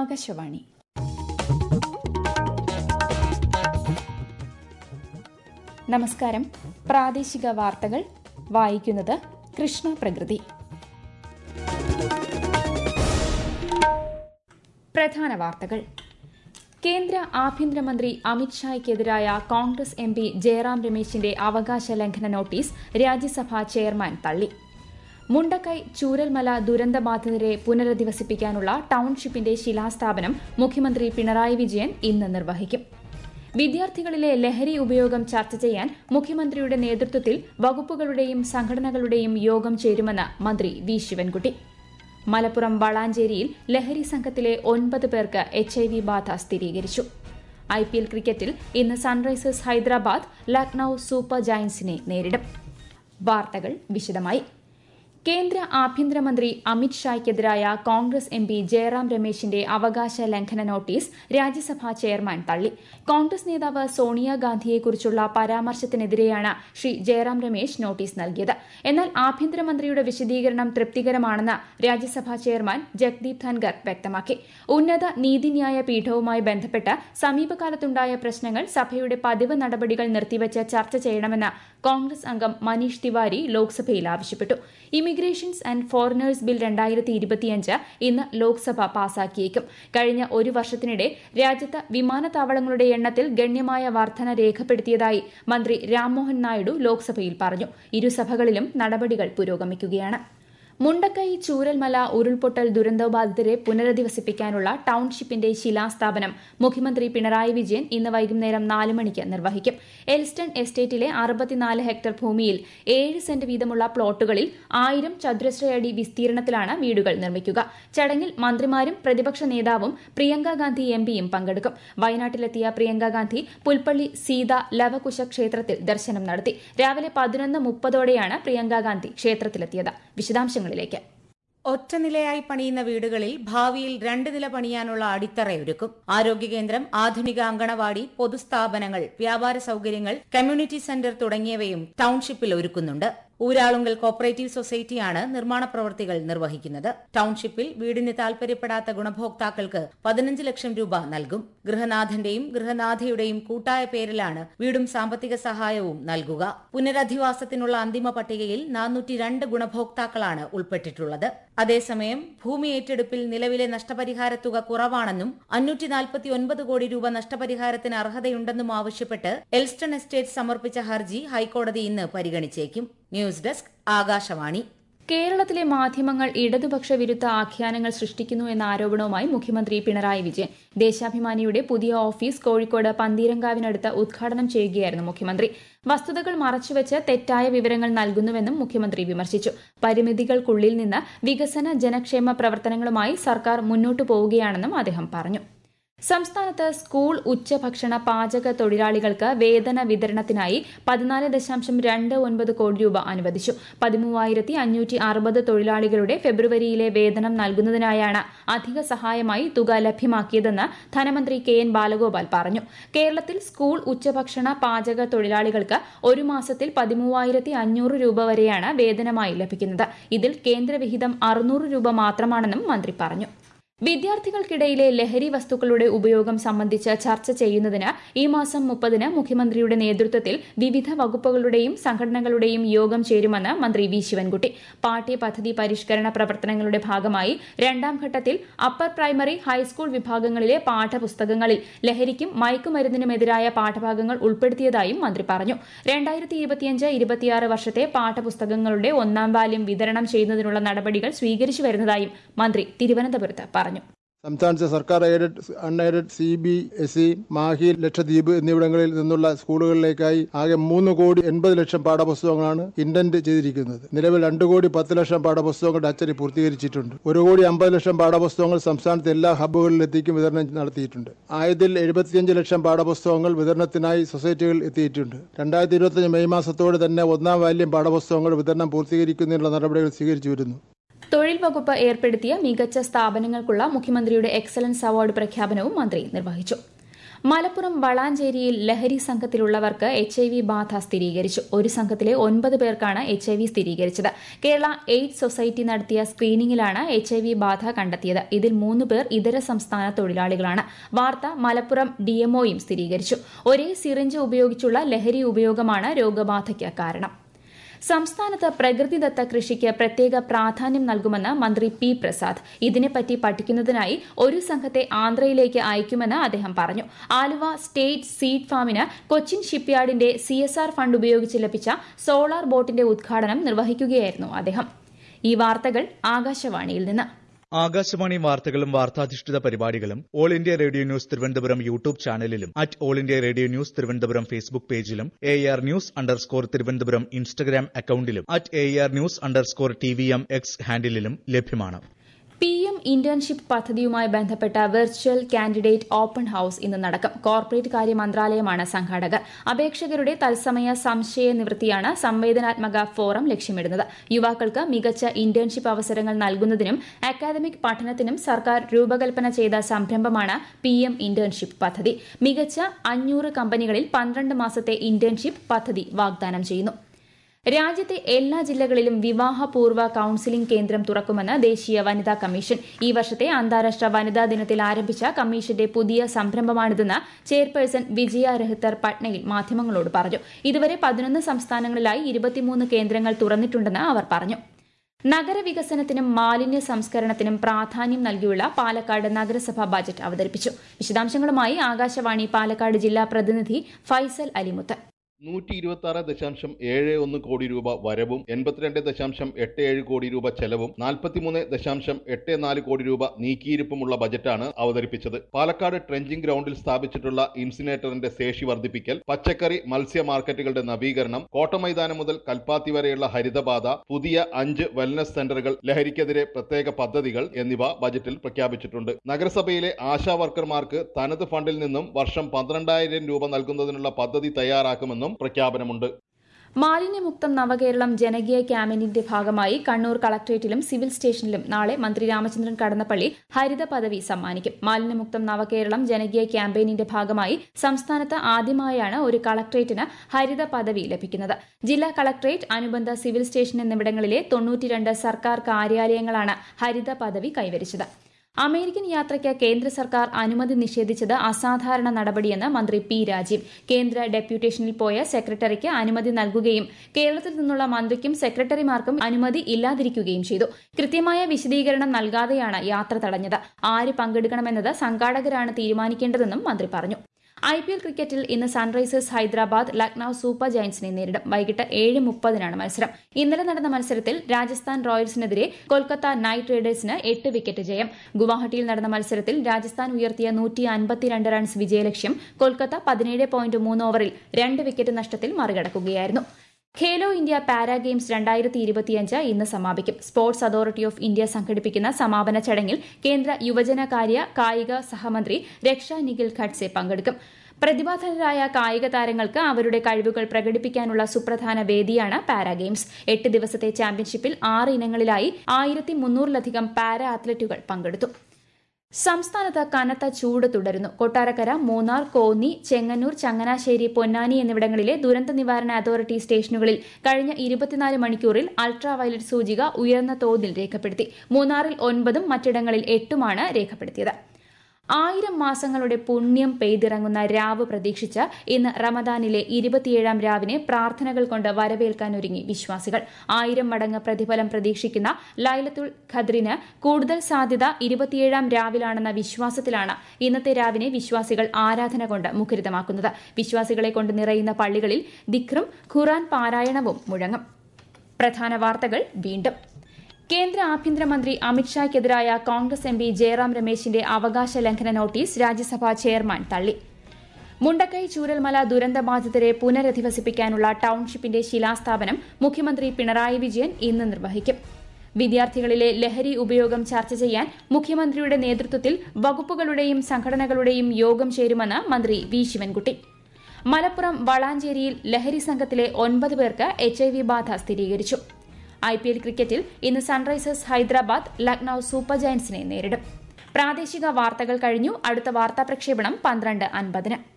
ആകാശവാണി നമസ്കാരം പ്രാദേശിക വാർത്തകൾ വായിക്കുന്നത് കൃഷ്ണ പ്രകൃതി പ്രധാന വാർത്തകൾ കേന്ദ്ര ആഭ്യന്തരമന്ത്രി അമിത്ഷായ്ക്കെതിരായ കോൺഗ്രസ് എം പി ജയറാം രമേശിന്റെ അവകാശ ലംഘന നോട്ടീസ് രാജ്യസഭാ ചെയർമാൻ തള്ളി മുണ്ടക്കൈ ചൂരൽമല ദുരന്തബാധിതരെ പുനരധിവസിപ്പിക്കാനുള്ള ടൌൺഷിപ്പിന്റെ ശിലാസ്ഥാപനം മുഖ്യമന്ത്രി പിണറായി വിജയൻ ഇന്ന് നിർവഹിക്കും വിദ്യാർത്ഥികളിലെ ലഹരി ഉപയോഗം ചർച്ച ചെയ്യാൻ മുഖ്യമന്ത്രിയുടെ നേതൃത്വത്തിൽ വകുപ്പുകളുടെയും സംഘടനകളുടെയും യോഗം ചേരുമെന്ന് മന്ത്രി വി ശിവൻകുട്ടി മലപ്പുറം വളാഞ്ചേരിയിൽ ലഹരി സംഘത്തിലെ ഒൻപത് പേർക്ക് എച്ച് ഐ വി ബാധ സ്ഥിരീകരിച്ചു ഐ പി എൽ ക്രിക്കറ്റിൽ ഇന്ന് സൺറൈസേഴ്സ് ഹൈദരാബാദ് ലക്നൌ സൂപ്പർ ജയന്റ്സിനെ നേരിടും വാർത്തകൾ വിശദമായി കേന്ദ്ര ആഭ്യന്തരമന്ത്രി അമിത്ഷായ്ക്കെതിരായ കോൺഗ്രസ് എം പി ജയറാം രമേശിന്റെ അവകാശ ലംഘന നോട്ടീസ് രാജ്യസഭാ ചെയർമാൻ തള്ളി കോൺഗ്രസ് നേതാവ് സോണിയാഗാന്ധിയെക്കുറിച്ചുള്ള പരാമർശത്തിനെതിരെയാണ് ശ്രീ ജയറാം രമേശ് നോട്ടീസ് നൽകിയത് എന്നാൽ ആഭ്യന്തരമന്ത്രിയുടെ വിശദീകരണം തൃപ്തികരമാണെന്ന് രാജ്യസഭാ ചെയർമാൻ ജഗ്ദീപ് ധൻഗർ വ്യക്തമാക്കി ഉന്നത നീതിന്യായ പീഠവുമായി ബന്ധപ്പെട്ട് സമീപകാലത്തുണ്ടായ പ്രശ്നങ്ങൾ സഭയുടെ പതിവ് നടപടികൾ നിർത്തിവച്ച് ചർച്ച ചെയ്യണമെന്ന് കോൺഗ്രസ് അംഗം മനീഷ് തിവാരി ലോക്സഭയിൽ ആവശ്യപ്പെട്ടു ഇമിഗ്രേഷൻസ് ആൻഡ് ഫോറിനേഴ്സ് ബിൽ രണ്ടായിരത്തി ഇരുപത്തിയഞ്ച് ഇന്ന് ലോക്സഭ പാസാക്കിയേക്കും കഴിഞ്ഞ ഒരു വർഷത്തിനിടെ രാജ്യത്ത് വിമാനത്താവളങ്ങളുടെ എണ്ണത്തിൽ ഗണ്യമായ വർധന രേഖപ്പെടുത്തിയതായി മന്ത്രി രാംമോഹൻ നായിഡു ലോക്സഭയിൽ പറഞ്ഞു ഇരുസഭകളിലും നടപടികൾ പുരോഗമിക്കുകയാണ് മുണ്ടക്കൈ ചൂരൽമല ഉരുൾപൊട്ടൽ ദുരന്തബാധിതരെ പുനരധിവസിപ്പിക്കാനുള്ള ടൌൺഷിപ്പിന്റെ ശിലാസ്ഥാപനം മുഖ്യമന്ത്രി പിണറായി വിജയൻ ഇന്ന് വൈകുന്നേരം നാല് മണിക്ക് നിർവഹിക്കും എൽസ്റ്റൺ എസ്റ്റേറ്റിലെ അറുപത്തിനാല് ഹെക്ടർ ഭൂമിയിൽ ഏഴ് സെന്റ് വീതമുള്ള പ്ലോട്ടുകളിൽ ആയിരം ചതുരശ്രയടി വിസ്തീർണത്തിലാണ് വീടുകൾ നിർമ്മിക്കുക ചടങ്ങിൽ മന്ത്രിമാരും പ്രതിപക്ഷ നേതാവും പ്രിയങ്ക ഗാന്ധി എം പിയും പങ്കെടുക്കും വയനാട്ടിലെത്തിയ പ്രിയങ്ക ഗാന്ധി പുൽപ്പള്ളി സീത ലവകുശ ക്ഷേത്രത്തിൽ ദർശനം നടത്തി രാവിലെ പതിനൊന്ന് മുപ്പതോടെയാണ് പ്രിയങ്ക ഗാന്ധി ക്ഷേത്രത്തിലെത്തിയത് വിശദാംശങ്ങളിലേക്ക് ഒറ്റനിലയായി പണിയുന്ന വീടുകളിൽ ഭാവിയിൽ രണ്ട് നില പണിയാനുള്ള അടിത്തറയൊരുക്കും ആരോഗ്യ കേന്ദ്രം ആധുനിക അങ്കണവാടി പൊതുസ്ഥാപനങ്ങൾ വ്യാപാര സൌകര്യങ്ങൾ കമ്മ്യൂണിറ്റി സെന്റർ തുടങ്ങിയവയും ടൌൺഷിപ്പിൽ ഒരുക്കുന്നുണ്ട് ഊരാളുങ്കൽ കോപ്പറേറ്റീവ് സൊസൈറ്റിയാണ് നിർമ്മാണ പ്രവൃത്തികൾ നിർവഹിക്കുന്നത് ടൌൺഷിപ്പിൽ വീടിന് താൽപര്യപ്പെടാത്ത ഗുണഭോക്താക്കൾക്ക് പതിനഞ്ച് ലക്ഷം രൂപ നൽകും ഗൃഹനാഥന്റെയും ഗൃഹനാഥയുടെയും കൂട്ടായ പേരിലാണ് വീടും സാമ്പത്തിക സഹായവും നൽകുക പുനരധിവാസത്തിനുള്ള അന്തിമ പട്ടികയിൽ നാനൂറ്റി രണ്ട് ഗുണഭോക്താക്കളാണ് ഉൾപ്പെട്ടിട്ടുള്ളത് അതേസമയം ഭൂമി ഏറ്റെടുപ്പിൽ നിലവിലെ നഷ്ടപരിഹാര തുക കുറവാണെന്നും അഞ്ഞൂറ്റി നാൽപ്പത്തി ഒൻപത് കോടി രൂപ നഷ്ടപരിഹാരത്തിന് അർഹതയുണ്ടെന്നും ആവശ്യപ്പെട്ട് എൽസ്റ്റൺ എസ്റ്റേറ്റ് സമർപ്പിച്ച ഹർജി ഹൈക്കോടതി ഇന്ന് പരിഗണിച്ചേക്കും ന്യൂസ് ഡെസ്ക് ആകാശവാണി കേരളത്തിലെ മാധ്യമങ്ങൾ ഇടതുപക്ഷ വിരുദ്ധ ആഖ്യാനങ്ങൾ സൃഷ്ടിക്കുന്നു എന്ന ആരോപണവുമായി മുഖ്യമന്ത്രി പിണറായി വിജയൻ ദേശാഭിമാനിയുടെ പുതിയ ഓഫീസ് കോഴിക്കോട് പന്തീരങ്കാവിനടുത്ത് ഉദ്ഘാടനം ചെയ്യുകയായിരുന്നു മുഖ്യമന്ത്രി വസ്തുതകൾ മറച്ചുവെച്ച് തെറ്റായ വിവരങ്ങൾ നൽകുന്നുവെന്നും മുഖ്യമന്ത്രി വിമർശിച്ചു പരിമിതികൾക്കുള്ളിൽ നിന്ന് വികസന ജനക്ഷേമ പ്രവർത്തനങ്ങളുമായി സർക്കാർ മുന്നോട്ടു പോവുകയാണെന്നും അദ്ദേഹം പറഞ്ഞു സംസ്ഥാനത്ത് സ്കൂൾ ഉച്ചഭക്ഷണ പാചക തൊഴിലാളികൾക്ക് വേതന വിതരണത്തിനായി പതിനാല് ദശാംശം രണ്ട് ഒൻപത് കോടി രൂപ അനുവദിച്ചു പതിമൂവായിരത്തി അഞ്ഞൂറ്റി അറുപത് തൊഴിലാളികളുടെ ഫെബ്രുവരിയിലെ വേതനം നൽകുന്നതിനായാണ് അധിക സഹായമായി തുക ലഭ്യമാക്കിയതെന്ന് ധനമന്ത്രി കെ എൻ ബാലഗോപാൽ പറഞ്ഞു കേരളത്തിൽ സ്കൂൾ ഉച്ചഭക്ഷണ പാചക തൊഴിലാളികൾക്ക് ഒരു മാസത്തിൽ പതിമൂവായിരത്തി അഞ്ഞൂറ് രൂപ വരെയാണ് വേതനമായി ലഭിക്കുന്നത് ഇതിൽ കേന്ദ്രവിഹിതം അറുന്നൂറ് രൂപ മാത്രമാണെന്നും മന്ത്രി പറഞ്ഞു വിദ്യാർത്ഥികൾക്കിടയിലെ ലഹരി വസ്തുക്കളുടെ ഉപയോഗം സംബന്ധിച്ച് ചർച്ച ചെയ്യുന്നതിന് ഈ മാസം മുപ്പതിന് മുഖ്യമന്ത്രിയുടെ നേതൃത്വത്തിൽ വിവിധ വകുപ്പുകളുടെയും സംഘടനകളുടെയും യോഗം ചേരുമെന്ന് മന്ത്രി വി ശിവൻകുട്ടി പാഠ്യപദ്ധതി പരിഷ്കരണ പ്രവർത്തനങ്ങളുടെ ഭാഗമായി രണ്ടാം ഘട്ടത്തിൽ അപ്പർ പ്രൈമറി ഹൈസ്കൂൾ വിഭാഗങ്ങളിലെ പാഠപുസ്തകങ്ങളിൽ ലഹരിക്കും മയക്കുമരുന്നിനുമെതിരായ പാഠഭാഗങ്ങൾ ഉൾപ്പെടുത്തിയതായും മന്ത്രി പറഞ്ഞു രണ്ടായിരത്തി ഇരുപത്തിയഞ്ച് ഇരുപത്തിയാറ് വർഷത്തെ പാഠപുസ്തകങ്ങളുടെ ഒന്നാം വാല്യം വിതരണം ചെയ്യുന്നതിനുള്ള നടപടികൾ സ്വീകരിച്ചു വരുന്നതായും മന്ത്രി തിരുവനന്തപുരത്ത് പറഞ്ഞു സംസ്ഥാനത്തെ സർക്കാർ aided unaided C B S E Mahe Lakshadweep എന്നിവിടങ്ങളിൽ നിന്നുള്ള സ്കൂളുകളിലേക്കായി ആകെ മൂന്ന് കോടി എൺപത് ലക്ഷം പാഠപുസ്തകങ്ങളാണ് ഇന്റന്റ് ചെയ്തിരിക്കുന്നത് നിലവിൽ രണ്ട് കോടി പത്ത് ലക്ഷം പാഠപുസ്തകങ്ങളുടെ അച്ചടി പൂർത്തീകരിച്ചിട്ടുണ്ട് ഒരു കോടി അമ്പത് ലക്ഷം പാഠപുസ്തകങ്ങൾ സംസ്ഥാനത്തെ എല്ലാ ഹബ്ബുകളിലെത്തിക്കും വിതരണം നടത്തിയിട്ടുണ്ട് ആയതിൽ എഴുപത്തിയഞ്ച് ലക്ഷം പാഠപുസ്തകങ്ങൾ വിതരണത്തിനായി സൊസൈറ്റികളിൽ എത്തിയിട്ടുണ്ട് രണ്ടായിരത്തി ഇരുപത്തിയഞ്ച് മെയ് മാസത്തോടെ തന്നെ ഒന്നാം വാല്യം പാഠപുസ്തകങ്ങൾ വിതരണം പൂർത്തീകരിക്കുന്നതിനുള്ള നടപടികൾ സ്വീകരിച്ചു വരുന്നു തൊഴിൽ വകുപ്പ് ഏർപ്പെടുത്തിയ മികച്ച സ്ഥാപനങ്ങൾക്കുള്ള മുഖ്യമന്ത്രിയുടെ എക്സലൻസ് അവാർഡ് പ്രഖ്യാപനവും മന്ത്രി നിർവഹിച്ചു മലപ്പുറം വളാഞ്ചേരിയിൽ ലഹരി സംഘത്തിലുള്ളവർക്ക് എച്ച് ഐ വി ബാധ സ്ഥിരീകരിച്ചു ഒരു സംഘത്തിലെ ഒൻപത് പേർക്കാണ് എച്ച് ഐ വി സ്ഥിരീകരിച്ചത് കേരള എയ്ഡ്സ് സൊസൈറ്റി നടത്തിയ സ്ക്രീനിംഗിലാണ് എച്ച് ഐ വി ബാധ കണ്ടെത്തിയത് ഇതിൽ മൂന്ന് പേർ ഇതര സംസ്ഥാന തൊഴിലാളികളാണ് വാർത്ത മലപ്പുറം ഡിഎംഒയും സ്ഥിരീകരിച്ചു ഒരേ സിറിഞ്ച് ഉപയോഗിച്ചുള്ള ലഹരി ഉപയോഗമാണ് രോഗബാധയ്ക്ക് കാരണം സംസ്ഥാനത്ത് പ്രകൃതിദത്ത കൃഷിക്ക് പ്രത്യേക പ്രാധാന്യം നൽകുമെന്ന് മന്ത്രി പി പ്രസാദ് ഇതിനെപ്പറ്റി പഠിക്കുന്നതിനായി ഒരു സംഘത്തെ ആന്ധ്രയിലേക്ക് അയക്കുമെന്ന് അദ്ദേഹം പറഞ്ഞു ആലുവ സ്റ്റേറ്റ് സീഡ് ഫാമിന് കൊച്ചിൻ ഷിപ്പ്യാർഡിന്റെ സി ഫണ്ട് ഉപയോഗിച്ച് ലഭിച്ച സോളാർ ബോട്ടിന്റെ ഉദ്ഘാടനം നിർവഹിക്കുകയായിരുന്നു അദ്ദേഹം ഈ വാർത്തകൾ ആകാശവാണിയിൽ നിന്ന് ആകാശവാണി വാർത്തകളും വാർത്താധിഷ്ഠിത പരിപാടികളും all India radio news Thiruvananthapuram YouTube ചാനലിലും at all India radio news Thiruvananthapuram Facebook പേജിലും A R news underscore Thiruvananthapuram Instagram അക്കൌണ്ടിലും at A R news underscore T V M X ഹാൻഡിലും ലഭ്യമാണ് പി എം ഇന്റേൺഷിപ്പ് പദ്ധതിയുമായി ബന്ധപ്പെട്ട വെർച്വൽ കാൻഡിഡേറ്റ് ഓപ്പൺ ഹൌസ് ഇന്ന് നടക്കും corporate കാര്യ മന്ത്രാലയമാണ് സംഘാടകർ അപേക്ഷകരുടെ തത്സമയ സംശയ നിവൃത്തിയാണ് സംവേദനാത്മക ഫോറം ലക്ഷ്യമിടുന്നത് യുവാക്കൾക്ക് മികച്ച ഇന്റേൺഷിപ്പ് അവസരങ്ങൾ നൽകുന്നതിനും അക്കാദമിക് പഠനത്തിനും സർക്കാർ രൂപകൽപ്പന ചെയ്ത സംരംഭമാണ് പി എം ഇന്റേൺഷിപ്പ് പദ്ധതി മികച്ച അഞ്ഞൂറ് കമ്പനികളിൽ പന്ത്രണ്ട് മാസത്തെ ഇന്റേൺഷിപ്പ് പദ്ധതി വാഗ്ദാനം ചെയ്യുന്നു രാജ്യത്തെ എല്ലാ ജില്ലകളിലും വിവാഹപൂർവ്വ കൌൺസിലിംഗ് കേന്ദ്രം തുറക്കുമെന്ന് ദേശീയ വനിതാ കമ്മീഷൻ ഈ വർഷത്തെ അന്താരാഷ്ട്ര വനിതാ ദിനത്തിൽ ആരംഭിച്ച കമ്മീഷന്റെ പുതിയ സംരംഭമാണിതെന്ന് ചെയർപേഴ്സൺ വിജയ രഹിത്തർ പട്നയിൽ മാധ്യമങ്ങളോട് പറഞ്ഞു ഇതുവരെ പതിനൊന്ന് സംസ്ഥാനങ്ങളിലായി ഇരുപത്തിമൂന്ന് കേന്ദ്രങ്ങൾ തുറന്നിട്ടുണ്ടെന്ന് അവർ പറഞ്ഞു നഗരവികസനത്തിനും മാലിന്യ സംസ്കരണത്തിനും പ്രാധാന്യം നൽകിയുള്ള പാലക്കാട് നഗരസഭ ബജറ്റ് അവതരിപ്പിച്ചു വിശദാംശങ്ങളുമായി ആകാശവാണി പാലക്കാട് ജില്ലാ പ്രതിനിധി ഫൈസൽ അലിമുത്ത് നൂറ്റി ഇരുപത്തി ആറ് ദശാംശം ഏഴ് ഒന്ന് കോടി രൂപ വരവും എൺപത്തിരണ്ട് ദശാംശം എട്ട് ഏഴ് കോടി രൂപ ചെലവും നാൽപ്പത്തിമൂന്ന് ദശാംശം എട്ട് നാല് കോടി രൂപ നീക്കിയിരിപ്പുമുള്ള ബജറ്റാണ് അവതരിപ്പിച്ചത് പാലക്കാട് ട്രെഞ്ചിംഗ് ഗ്രൗണ്ടിൽ സ്ഥാപിച്ചിട്ടുള്ള ഇൻസിനേറ്ററിന്റെ ശേഷി വർദ്ധിപ്പിക്കൽ പച്ചക്കറി മത്സ്യ മാർക്കറ്റുകളുടെ നവീകരണം കോട്ടമൈതാനം മുതൽ കൽപ്പാത്തി വരെയുള്ള ഹരിതപാത പുതിയ അഞ്ച് വെൽനസ് സെന്ററുകൾ ലഹരിക്കെതിരെ പ്രത്യേക പദ്ധതികൾ എന്നിവ ബജറ്റിൽ പ്രഖ്യാപിച്ചിട്ടുണ്ട് നഗരസഭയിലെ ആശാ വർക്കർമാർക്ക് തനത് ഫണ്ടിൽ നിന്നും വർഷം പന്ത്രണ്ടായിരം രൂപ നൽകുന്നതിനുള്ള പദ്ധതി തയ്യാറാക്കുമെന്നും പ്രഖ്യാപനമുണ്ട് മാലിന്യമുക്തം നവകേരളം ജനകീയ ക്യാമ്പയിനിന്റെ ഭാഗമായി കണ്ണൂർ കളക്ടറേറ്റിലും സിവിൽ സ്റ്റേഷനിലും നാളെ മന്ത്രി രാമചന്ദ്രൻ കടന്നപ്പള്ളി ഹരിത പദവി സമ്മാനിക്കും മാലിന്യമുക്തം നവകേരളം ജനകീയ ക്യാമ്പയിനിന്റെ ഭാഗമായി സംസ്ഥാനത്ത് ആദ്യമായാണ് ഒരു കളക്ടറേറ്റിന് ഹരിത പദവി ലഭിക്കുന്നത് ജില്ലാ കളക്ടറേറ്റ് അനുബന്ധ സിവിൽ സ്റ്റേഷൻ എന്നിവിടങ്ങളിലെ തൊണ്ണൂറ്റിരണ്ട് സർക്കാർ കാര്യാലയങ്ങളാണ് ഹരിത പദവി കൈവരിച്ചത് അമേരിക്കൻ യാത്രയ്ക്ക് കേന്ദ്ര സർക്കാർ അനുമതി നിഷേധിച്ചത് അസാധാരണ നടപടിയെന്ന് മന്ത്രി പി രാജീവ് കേന്ദ്ര ഡെപ്യൂട്ടേഷനിൽ പോയ സെക്രട്ടറിക്ക് അനുമതി നൽകുകയും കേരളത്തിൽ നിന്നുള്ള മന്ത്രിക്കും സെക്രട്ടറിമാർക്കും അനുമതി ഇല്ലാതിരിക്കുകയും ചെയ്തു കൃത്യമായ വിശദീകരണം നൽകാതെയാണ് യാത്ര തടഞ്ഞത് ആര് പങ്കെടുക്കണമെന്നത് സംഘാടകരാണ് തീരുമാനിക്കേണ്ടതെന്നും മന്ത്രി പറഞ്ഞു ഐ പി എൽ ക്രിക്കറ്റിൽ ഇന്ന് സൺറൈസേഴ്സ് ഹൈദരാബാദ് ലക്നൌ സൂപ്പർ ജയന്റ്സിനെ നേരിടും വൈകിട്ട് ഏഴ് മുപ്പതിനാണ് മത്സരം ഇന്നലെ നടന്ന മത്സരത്തിൽ രാജസ്ഥാൻ റോയൽസിനെതിരെ കൊൽക്കത്ത നൈറ്റ് റൈഡേഴ്സിന് എട്ട് വിക്കറ്റ് ജയം ഗുവാഹട്ടിയിൽ നടന്ന മത്സരത്തിൽ രാജസ്ഥാൻ ഉയർത്തിയ നൂറ്റി അൻപത്തിരണ്ട് റൺസ് വിജയലക്ഷ്യം കൊൽക്കത്ത പതിനേഴ് പോയിന്റ് മൂന്ന് ഓവറിൽ രണ്ട് വിക്കറ്റ് നഷ്ടത്തിൽ മറികടക്കുകയായിരുന്നു ഖേലോ ഇന്ത്യ പാരാ ഗെയിംസ് രണ്ടായിരത്തി ഇരുപത്തിയഞ്ച് ഇന്ന് സമാപിക്കും സ്പോർട്സ് അതോറിറ്റി ഓഫ് ഇന്ത്യ സംഘടിപ്പിക്കുന്ന സമാപന ചടങ്ങിൽ കേന്ദ്ര യുവജനകാര്യ കായിക സഹമന്ത്രി രക്ഷ നിഖിൽ ഖഡ്സെ പങ്കെടുക്കും പ്രതിഭാധനരായ കായിക താരങ്ങൾക്ക് അവരുടെ കഴിവുകൾ പ്രകടിപ്പിക്കാനുള്ള സുപ്രധാന വേദിയാണ് പാരാ ഗെയിംസ് എട്ട് ദിവസത്തെ ചാമ്പ്യൻഷിപ്പിൽ ആറ് ഇനങ്ങളിലായി ആയിരത്തി മുന്നൂറിലധികം പാരാ അത്ലറ്റുകൾ പങ്കെടുത്തു സംസ്ഥാനത്ത് കനത്ത ചൂട് തുടരുന്നു കൊട്ടാരക്കര മൂന്നാർ കോന്നി ചെങ്ങന്നൂർ ചങ്ങനാശ്ശേരി പൊന്നാനി എന്നിവിടങ്ങളിലെ ദുരന്ത നിവാരണ അതോറിറ്റി സ്റ്റേഷനുകളിൽ കഴിഞ്ഞ ഇരുപത്തിനാല് മണിക്കൂറിൽ അൾട്രാ വയലറ്റ് സൂചിക ഉയർന്ന തോതിൽ രേഖപ്പെടുത്തി മൂന്നാറിൽ ഒൻപതും മറ്റിടങ്ങളിൽ എട്ടുമാണ് രേഖപ്പെടുത്തിയത് ആയിരം മാസങ്ങളുടെ പുണ്യം പെയ്തിറങ്ങുന്ന രാവ് പ്രതീക്ഷിച്ച് ഇന്ന് റമദാനിലെ ഇരുപത്തിയേഴാം രാവിനെ പ്രാർത്ഥനകൾ കൊണ്ട് വരവേൽക്കാനൊരുങ്ങി വിശ്വാസികൾ ആയിരം മടങ്ങ് പ്രതിഫലം പ്രതീക്ഷിക്കുന്ന ലൈലത്തുൽ ഖദ്രിന് കൂടുതൽ സാധ്യത ഇരുപത്തിയേഴാം രാവിലാണെന്ന വിശ്വാസത്തിലാണ് ഇന്നത്തെ രാവിനെ വിശ്വാസികൾ ആരാധന കൊണ്ട് മുഖരിതമാക്കുന്നത് വിശ്വാസികളെ കൊണ്ട് നിറയുന്ന പള്ളികളിൽ ദിക്റും ഖുറാൻ പാരായണവും മുഴങ്ങും പ്രധാന വാർത്തകൾ വീണ്ടും കേന്ദ്ര ആഭ്യന്തരമന്ത്രി അമിത്ഷായ്ക്കെതിരായ കോൺഗ്രസ് എം പി ജയറാം രമേശിന്റെ അവകാശ ലംഘന നോട്ടീസ് രാജ്യസഭാ ചെയർമാൻ തള്ളി മുണ്ടക്കൈ ചൂരൽമല ദുരന്തബാധിതരെ പുനരധിവസിപ്പിക്കാനുള്ള ടൌൺഷിപ്പിന്റെ ശിലാസ്ഥാപനം മുഖ്യമന്ത്രി പിണറായി വിജയൻ ഇന്ന് നിർവഹിക്കും വിദ്യാർത്ഥികളിലെ ലഹരി ഉപയോഗം ചർച്ച ചെയ്യാൻ മുഖ്യമന്ത്രിയുടെ നേതൃത്വത്തിൽ വകുപ്പുകളുടെയും സംഘടനകളുടെയും യോഗം ചേരുമെന്ന് മന്ത്രി വി ശിവൻകുട്ടി മലപ്പുറം വളാഞ്ചേരിയിൽ ലഹരി സംഘത്തിലെ ഒൻപത് പേർക്ക് എച്ച് ഐ വി ബാധ സ്ഥിരീകരിച്ചു ഐ പി എൽ ക്രിക്കറ്റിൽ ഇന്ന് സൺറൈസേഴ്സ് ഹൈദരാബാദ് ലക്നൌ സൂപ്പർ ജയന്റ്സിനെ നേരിടും പ്രാദേശിക വാർത്തകൾ കഴിഞ്ഞു അടുത്ത വാർത്താ പ്രക്ഷേപണം പന്ത്രണ്ട് അൻപതിന്